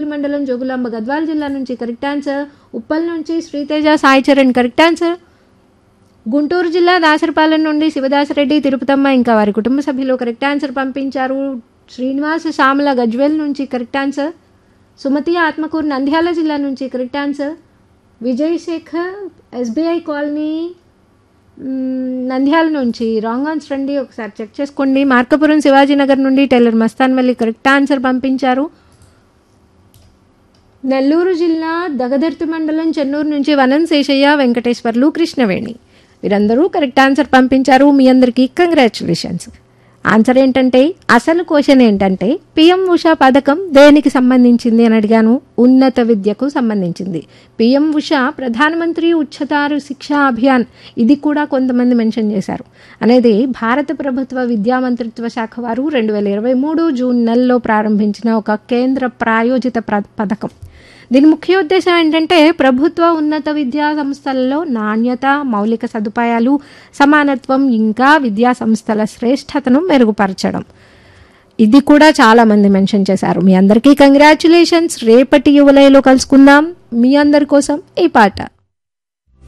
మండలం జోగులాంబ గద్వాల జిల్లా నుంచి కరెక్ట్ ఆన్సర్ ఉప్పల్ నుంచి శ్రీతేజ సాయి చరణ్ కరెక్ట్ ఆన్సర్ గుంటూరు జిల్లా దాసరపాలెం నుండి శివదాసరెడ్డి తిరుపతమ్మ ఇంకా వారి కుటుంబ సభ్యులు కరెక్ట్ ఆన్సర్ పంపించారు శ్రీనివాస శ్యామల గజ్వెల్ నుంచి కరెక్ట్ ఆన్సర్ సుమతి ఆత్మకూరు నంద్యాల జిల్లా నుంచి correct answer Vijay Shekhar SBI colony మ్మ్, నంద్యాల నుంచి రాంగ్ ఆన్సర్ అండి ఒకసారి చెక్ చేసుకోండి మార్కపురం శివాజీనగర్ నుండి tailor Mastan Valli correct answer పంపించారు నెల్లూరు జిల్లా దగదర్తి మండలం చెన్నూరు నుంచి వనం శేషయ్య వెంకటేశ్వర్లు కృష్ణవేణి వీరందరూ కరెక్ట్ ఆన్సర్ పంపించారు మీ అందరికీ కంగ్రాచులేషన్స్ ఆన్సర్ ఏంటంటే అసలు క్వశ్చన్ ఏంటంటే పిఎం ఉషా పథకం దేనికి సంబంధించింది అని అడిగాను ఉన్నత విద్యకు సంబంధించింది పిఎం ఉషా ప్రధానమంత్రి ఉच्चతారు శిక్షా అభియాన్ ఇది కూడా కొంతమంది మెన్షన్ చేశారు అనేది భారత ప్రభుత్వ విద్యా మంత్రిత్వ శాఖ వారు రెండు వేల ఇరవై మూడు జూన్ నెలలో ప్రారంభించిన ఒక కేంద్ర ప్రాయోజిత ప్ర పథకం దీని ముఖ్య ఉద్దేశం ఏంటంటే ప్రభుత్వ ఉన్నత విద్యా సంస్థలలో నాణ్యత మౌలిక సదుపాయాలు సమానత్వం ఇంకా విద్యా సంస్థల శ్రేష్టతను మెరుగుపరచడం ఇది కూడా చాలా మంది మెన్షన్ చేశారు మీ అందరికీ కంగ్రాచులేషన్స్ రేపటి యువలయలో కలుసుకుందాం మీ అందరి కోసం ఈ పాట